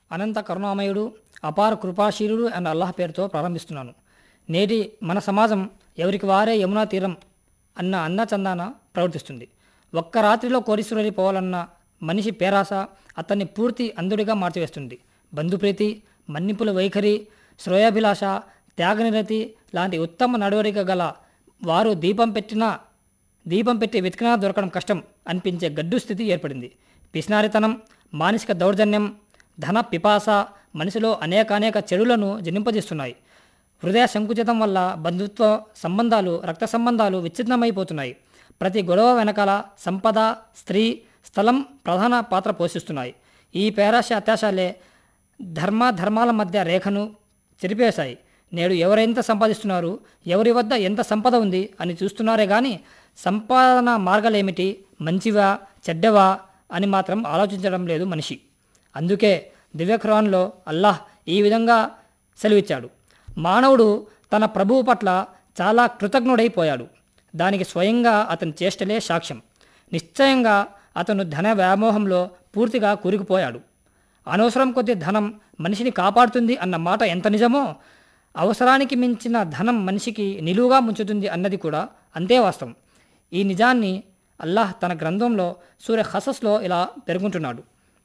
అనంత కరుణామయుడు అపార కృపాశీలుడు అన్న అల్లాహ్ పేరుతో ప్రారంభిస్తున్నాను నేటి మన సమాజం ఎవరికి వారే యమునా తీరం అన్న అన్న చందాన ప్రవర్తిస్తుంది ఒక్క రాత్రిలో కోరీశ్వరి పోవాలన్న మనిషి పేరాస అతన్ని పూర్తి అంధుడిగా మార్చివేస్తుంది బంధుప్రీతి మన్నిపుల వైఖరి శ్రేయాభిలాష త్యాగనిరతి లాంటి ఉత్తమ నడవడిక గల వారు దీపం పెట్టినా దీపం పెట్టి వెతికినా దొరకడం కష్టం అనిపించే గడ్డు స్థితి ఏర్పడింది పిసినారితనం మానసిక దౌర్జన్యం ధన పిపాస మనిషిలో అనేక అనేక చెడులను జనింపజేస్తున్నాయి హృదయ సంకుచితం వల్ల బంధుత్వ సంబంధాలు రక్త సంబంధాలు విచ్ఛిన్నమైపోతున్నాయి ప్రతి గొడవ వెనకాల సంపద స్త్రీ స్థలం ప్రధాన పాత్ర పోషిస్తున్నాయి ఈ పేరాశ అత్యాశాలే ధర్మ ధర్మాల మధ్య రేఖను చెరిపేశాయి నేడు ఎవరెంత సంపాదిస్తున్నారు ఎవరి వద్ద ఎంత సంపద ఉంది అని చూస్తున్నారే కానీ సంపాదన మార్గాలేమిటి మంచివా చెడ్డవా అని మాత్రం ఆలోచించడం లేదు మనిషి అందుకే దివ్యఖురాన్లో అల్లాహ్ ఈ విధంగా సెలవిచ్చాడు మానవుడు తన ప్రభువు పట్ల చాలా కృతజ్ఞుడైపోయాడు దానికి స్వయంగా అతని చేష్టలే సాక్ష్యం నిశ్చయంగా అతను ధన వ్యామోహంలో పూర్తిగా కూరుకుపోయాడు అనవసరం కొద్ది ధనం మనిషిని కాపాడుతుంది అన్న మాట ఎంత నిజమో అవసరానికి మించిన ధనం మనిషికి నిలువుగా ముంచుతుంది అన్నది కూడా అంతే వాస్తవం ఈ నిజాన్ని అల్లాహ్ తన గ్రంథంలో సూర్య హసస్లో ఇలా పేర్కొంటున్నాడు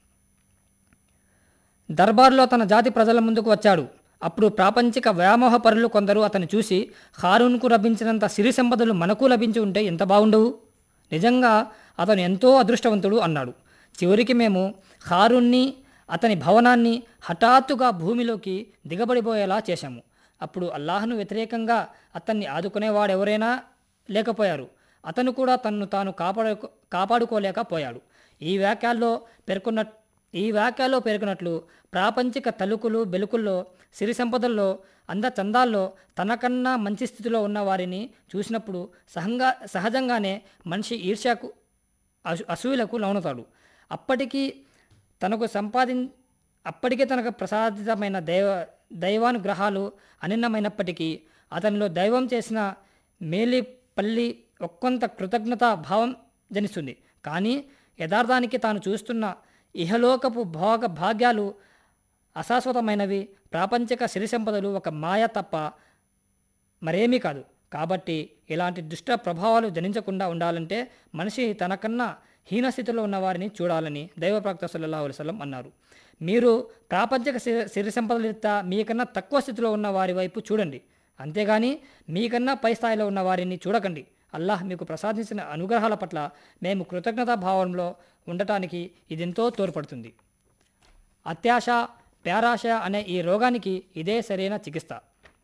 దర్బార్లో తన జాతి ప్రజల ముందుకు వచ్చాడు అప్పుడు ప్రాపంచిక వ్యామోహ పరులు కొందరు అతను చూసి హారూన్కు లభించినంత సిరి సంపదలు మనకు లభించి ఉంటే ఎంత బాగుండవు నిజంగా అతను ఎంతో అదృష్టవంతుడు అన్నాడు చివరికి మేము హారూన్ని అతని భవనాన్ని హఠాత్తుగా భూమిలోకి దిగబడిపోయేలా చేశాము అప్పుడు అల్లాహ్ను వ్యతిరేకంగా అతన్ని ఆదుకునేవాడెవరైనా లేకపోయారు అతను కూడా తన్ను తాను కాపాడు కాపాడుకోలేకపోయాడు ఈ వ్యాఖ్యల్లో పేర్కొన్న ఈ వ్యాఖ్యలో పేర్కొన్నట్లు ప్రాపంచిక తలుకులు బెలుకుల్లో సిరి సంపదల్లో అంద చందాల్లో తనకన్నా మంచి స్థితిలో ఉన్న వారిని చూసినప్పుడు సహంగా సహజంగానే మనిషి ఈర్ష్యకు అసూ అసూయలకు లౌనతాడు అప్పటికీ తనకు సంపాదిం అప్పటికే తనకు ప్రసాదితమైన దైవ దైవానుగ్రహాలు అనిన్నమైనప్పటికీ అతనిలో దైవం చేసిన మేలిపల్లి ఒక్కొంత కృతజ్ఞత భావం జనిస్తుంది కానీ యథార్థానికి తాను చూస్తున్న ఇహలోకపు భోగ భాగ్యాలు అశాశ్వతమైనవి ప్రాపంచిక సిరి సంపదలు ఒక మాయ తప్ప మరేమీ కాదు కాబట్టి ఇలాంటి దుష్ట ప్రభావాలు జనించకుండా ఉండాలంటే మనిషి తనకన్నా హీనస్థితిలో ఉన్న వారిని చూడాలని దైవప్రక్త సల్లల్లాహు అలైహి వసల్లం అన్నారు మీరు ప్రాపంచిక సి- సిరి సంపదలరీత్యా మీకన్నా తక్కువ స్థితిలో ఉన్న వారి వైపు చూడండి అంతేగాని మీకన్నా పై స్థాయిలో ఉన్న వారిని చూడకండి అల్లాహ్ మీకు ప్రసాదించిన అనుగ్రహాల పట్ల మేము కృతజ్ఞతా భావంలో ఉండటానికి ఇదెంతో తోడ్పడుతుంది అత్యాశ పేరాశ అనే ఈ రోగానికి ఇదే సరైన చికిత్స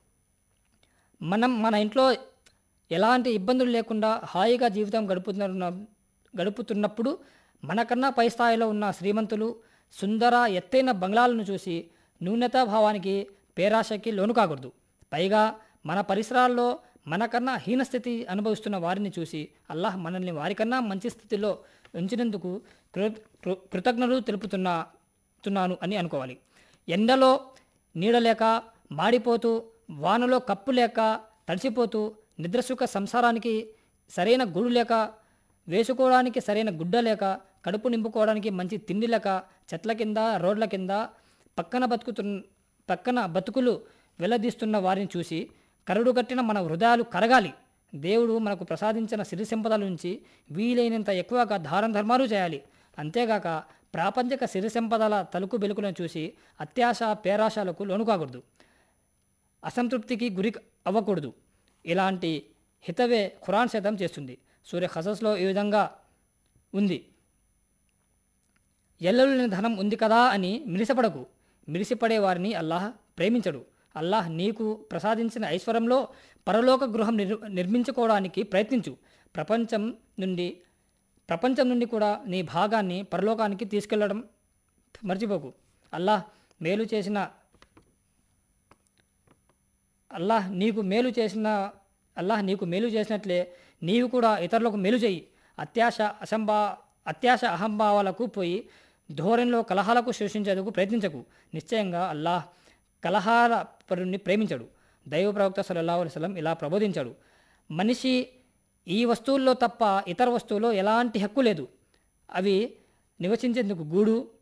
మనం మన ఇంట్లో ఎలాంటి ఇబ్బందులు లేకుండా హాయిగా జీవితం గడుపుతున్న గడుపుతున్నప్పుడు మనకన్నా పై స్థాయిలో ఉన్న శ్రీమంతులు సుందర ఎత్తైన బంగ్లాలను చూసి న్యూనతా భావానికి పేరాశకి లోను కాకూడదు పైగా మన పరిసరాల్లో మనకన్నా హీనస్థితి అనుభవిస్తున్న వారిని చూసి అల్లాహ్ మనల్ని వారికన్నా మంచి స్థితిలో ఉంచినందుకు కృ కృ- కృతజ్ఞతలు తెలుపుతున్నా తున్నాను అని అనుకోవాలి ఎండలో నీడ లేక మాడిపోతూ వానలో కప్పు లేక తడిసిపోతూ నిద్రసుఖ సంసారానికి సరైన గూడు లేక వేసుకోవడానికి సరైన గుడ్డ లేక కడుపు నింపుకోవడానికి మంచి తిండి లేక చెట్ల కింద రోడ్ల కింద పక్కన బతుకుతున్న పక్కన బతుకులు వెల్లదీస్తున్న వారిని చూసి కరుడు కట్టిన మన హృదయాలు కరగాలి దేవుడు మనకు ప్రసాదించిన సిరి సంపదల నుంచి వీలైనంత ఎక్కువగా దారం ధర్మాలు చేయాలి అంతేగాక ప్రాపంచిక సిరి సంపదల తలుకు బెలుకులను చూసి అత్యాశ పేరాశాలకు లోను కాకూడదు అసంతృప్తికి గురి అవ్వకూడదు ఇలాంటి హితవే ఖురాన్ శాతం చేస్తుంది సూర్య హసస్లో ఈ విధంగా ఉంది ఎల్లలేని ధనం ఉంది కదా అని మిరిసపడకు మిరిసిపడే వారిని అల్లాహ్ ప్రేమించడు అల్లాహ్ నీకు ప్రసాదించిన ఐశ్వర్యంలో పరలోక గృహం నిర్ నిర్మించుకోవడానికి ప్రయత్నించు ప్రపంచం నుండి ప్రపంచం నుండి కూడా నీ భాగాన్ని పరలోకానికి తీసుకెళ్లడం మర్చిపోకు అల్లాహ్ మేలు చేసిన అల్లాహ్ నీకు మేలు చేసిన అల్లాహ్ నీకు మేలు చేసినట్లే నీవు కూడా ఇతరులకు మేలు చేయి అత్యాశ అసంభా అత్యాశ అహంభావాలకు పోయి ధోరణిలో కలహాలకు సృష్టించేందుకు ప్రయత్నించకు నిశ్చయంగా అల్లాహ్ కలహాల పరుని ప్రేమించడు దైవ ప్రవక్త సల్లల్లాహు అలైహి వసల్లం ఇలా ప్రబోధించాడు మనిషి ఈ వస్తువుల్లో తప్ప ఇతర వస్తువుల్లో ఎలాంటి హక్కు లేదు అవి నివసించేందుకు గూడు